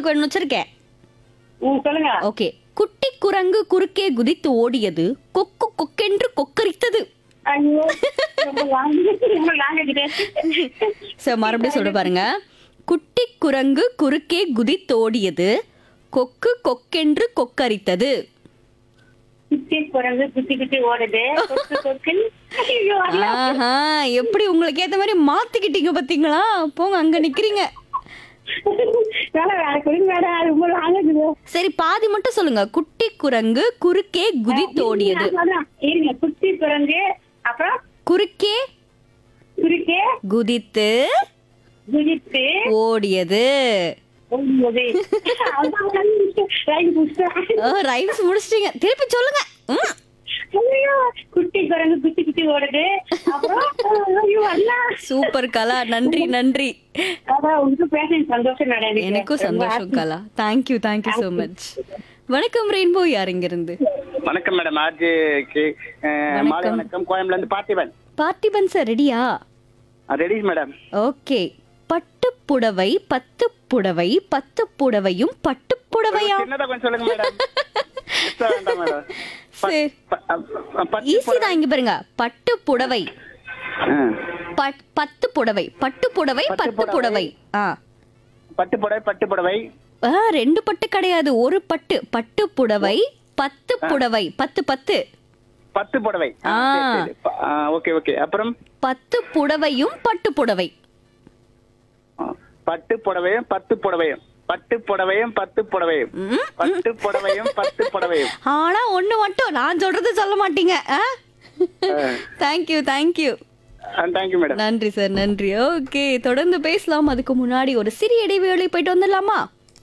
உங்களுக்கு ஒன்று வச்சிருக்கேன் ம் சொல்லுங்க ஓகே குட்டி குரங்கு குறுக்கே குதித்து ஓடியது கொக்கு கொக்கென்று கொக்கரித்தது ஐயோ ரொம்ப language- ரொம்ப language பேசு. சரி மறுபடியும் சொல்ல பாருங்க குட்டி குரங்கு குறுக்கே குதித்தோடியது கொக்கு கொக்கென்று கொக்கரித்தது குட்டி குரங்கு குத்தி குத்தி ஓடுது கொக்கு கொக்கு ஐயோ அல்ல. ஆஹா எப்படி உங்களுக்கு ஏத்த மாதிரி மாத்திக்கிட்டீங்க பாத்தீங்களா போங்க அங்க நிக்கிறீங்க வேலை வேலை கொடுங்க வேலை அது ரொம்ப language. சரி பாதி மட்டும் சொல்லுங்க குட்டி குரங்கு குறுக்கே குதித்தோடியது அதான், இருங்க குட்டி குரங்கு அப்புறம் குறுக்கே குறுக்கே குதித்து குதித்து ஓடியது ஓடும்போது அதான் ரைட் புடிச்சிட்டேன். ரைம்ஸ் முடிச்சிட்டீங்க திருப்பி சொல்லுங்க ம். ஐயோ குட்டி குரங்கு குத்தி குத்தி ஓடுது அப்புறம் ஐயோ அல்ல சூப்பர் கலா நன்றி நன்றி அதான் உங்களுக்கு பேச சந்தோஷம் நடக்குது எனக்கும் சந்தோஷம் Kala thank you thank you so much வணக்கம் ரெயின்போ யார் இங்க இருந்து வணக்கம் மேடம் ஆர்ஜே கே வணக்கம். மாலை வணக்கம் கோயம்புல இருந்து பார்த்திபன் பார்த்திபன் சார் ரெடியா ரெடி மேடம் ஓகே பட்டு புடவை பத்து புடவை பத்து புடவையும் பட்டு புடவையா சின்னதா கொஞ்சம் சொல்லுங்க மேடம் பெருசா வேண்டாம் மேடம் சரி பத்து ஈஸி தான் இங்க பாருங்க பட்டு புடவை ஆ. பட்- பத்து புடவை பட்டு புடவை பட்டு பத்து புடவை ஆ பட்டு புடவை பட்டு புடவை ஆ, ரெண்டு பட்டு கிடையாது ஒரு பட்டு பட்டு புடவை பத்து புடவை பத்து பத்து பத்து புடவை ஆ. ஓகே ஓகே அப்புறம் பத்து புடவையும் பட்டு புடவை ஆ, பட்டு புடவையும் பத்து புடவையும் பட்டு புடவையும் பத்து புடவையும் ம், பட்டு புடவையும் பத்து புடவையும் ஆனா ஒண்ணு மட்டும் நான் சொல்றது சொல்ல மாட்டீங்க தேங்க்யூ தேங்க்யூ தேங்க்யூ மேடம் நன்றி சார் நன்றி ஓகே தொடர்ந்து பேசலாம் அதுக்கு முன்னாடி ஒரு சிறிய இடைவேளை போயிட்டு வந்துடலாமா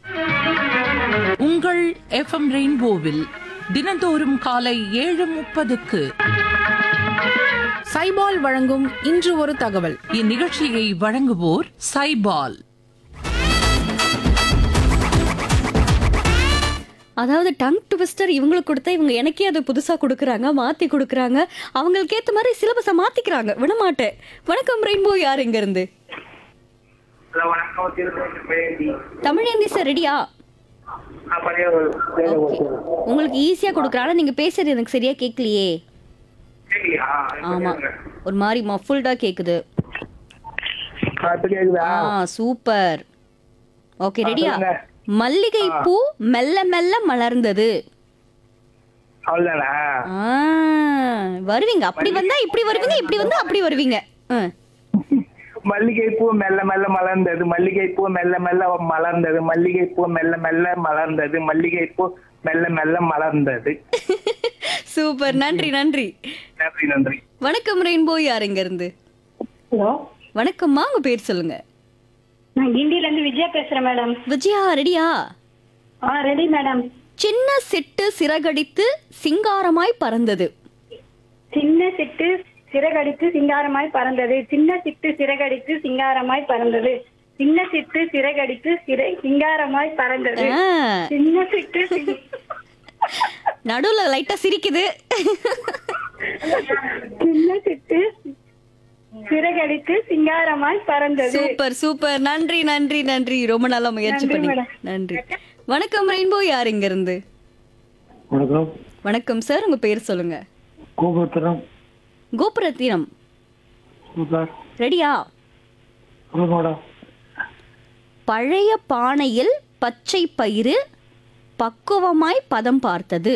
உங்கள் எஃப்எம் ரெயின்போவில் தினந்தோறும் காலை ஏழு முப்பதுக்கு சைபால் வழங்கும் இன்று ஒரு தகவல் இந்நிகழ்ச்சியை வழங்குவோர் சைபால் அதாவது டங் ட்விஸ்டர் இவங்களுக்கு கொடுத்தா இவங்க எனக்கே அதை புதுசா கொடுக்குறாங்க மாத்தி கொடுக்குறாங்க அவங்களுக்கு ஏத்த மாதிரி சிலபஸை மாத்திக்கிறாங்க விடமாட்டேன் வணக்கம் ரெயின்போ யார் இங்க இருந்து ஹலோ வணக்கம் திருப்பதி தமிழேந்தி சார் ரெடியா பழைய ஓகே உங்களுக்கு ஈஸியா கொடுக்குறாங்க நீங்க பேசுறது எனக்கு சரியா கேட்கலையே சரியா ஆமா ஒரு மாதிரி மஃபுல்டா கேக்குது இப்ப கேக்குதா ஆ சூப்பர் ஓகே ரெடியா சொல்லுங்க. மல்லிகை பூ மெல்ல மெல்ல மலர்ந்தது அவ்வளவுதானா ஆ, வருவீங்க அப்படி வந்தா இப்படி வருவீங்க இப்படி வந்தா அப்படி வருவீங்க ஆ. மல்லிகை பூ மெல்ல மெல்ல மலர்ந்தது மல்லிகை பூ மெல்ல மெல்ல மலர்ந்தது மல்லிகை பூ மெல்ல மெல்ல மலர்ந்தது மல்லிகை பூ மெல்ல மெல்ல மலர்ந்தது சூப்பர் நன்றி நன்றி நன்றி நன்றி வணக்கம் ரெயின்போ யார் இங்க இருந்து ஹலோ வணக்கம்மா உங்க பேர் சொல்லுங்க நான் கிண்டில இருந்து விஜயா பேசுறேன் மேடம் விஜயா ரெடியா ஆ ரெடி மேடம் சின்ன சிட்டு சிறகடித்து சிங்காரமாய் பறந்தது சின்ன சிட்டு சிறகடித்து சிங்காரமாய் பறந்தது சின்ன சிட்டு சிறகடித்து சிங்காரமாய் பறந்தது சின்ன சிட்டு சிறகடித்து சிறை சிங்காரமாய் பறந்தது ஆ, சின்ன சிட்டு சி- நடுவுல லைட்டா சிரிக்குது சின்ன சிட்டு சிறகடித்து சிங்காரமாய் பறந்தது சூப்பர் சூப்பர் நன்றி நன்றி நன்றி ரொம்ப நல்லா முயற்சி நன்றி, பண்ணி மேடம். நன்றி வணக்கம் ரெயின்போ யார் இங்க இருந்து வணக்கம் வணக்கம் சார் உங்க பேர் சொல்லுங்க கோபுரத்தினம் கோபுரத்தினம் சூப்பர் ரெடியா சொல்லுங்க மேடம் பழைய பானையில் பச்சை பயிறு பக்குவமாய் பதம் பார்த்தது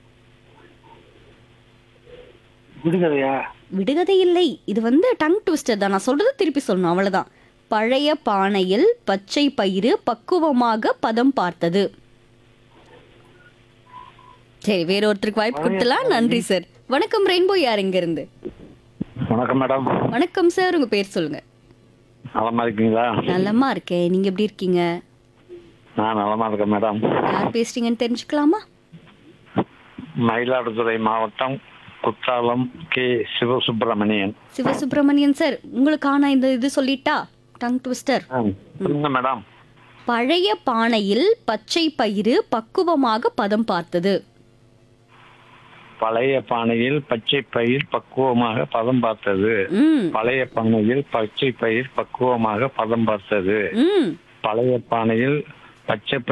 விடுகதையா விடுகதை இல்லை இது வந்து டங் ட்விஸ்டர் தான் நான் சொல்றது திருப்பி சொல்லணும் அவ்வளவுதான் பழைய பானையில் பச்சை பயிறு பக்குவமாக பதம் பார்த்தது சரி வேற ஒருத்தருக்கு வாய்ப்பு கொடுத்தலாம் நன்றி சார் வணக்கம் ரெயின்போ யார் இங்க இருந்து வணக்கம் மேடம் வணக்கம் சார் உங்க பேர் சொல்லுங்க நலமா இருக்கீங்களா நல்லமா இருக்கேன் நீங்க எப்படி இருக்கீங்க நான் நலமா இருக்கேன் மேடம் யார் பேசுறீங்கன்னு தெரிஞ்சுக்கலாமா மயிலாடுதுறை மாவட்டம் குற்றாலம் கே சிவசுப்பிரமணியன் சிவசுப்பிரமணியன் சார் உங்களுக்கான இந்த இது சொல்லிட்டா டங் ட்விஸ்டர் ஆ, சொல்லுங்க மேடம் பழைய பானையில் பச்சை பயிறு பக்குவமாக பதம் பார்த்தது பழைய பானையில் பச்சை பயிர் பக்குவமாக பதம் பார்த்தது ம் பழைய பானையில் பச்சை பயிர் பக்குவமாக பதம் பார்த்தது ம் பழைய பானையில் பச்சை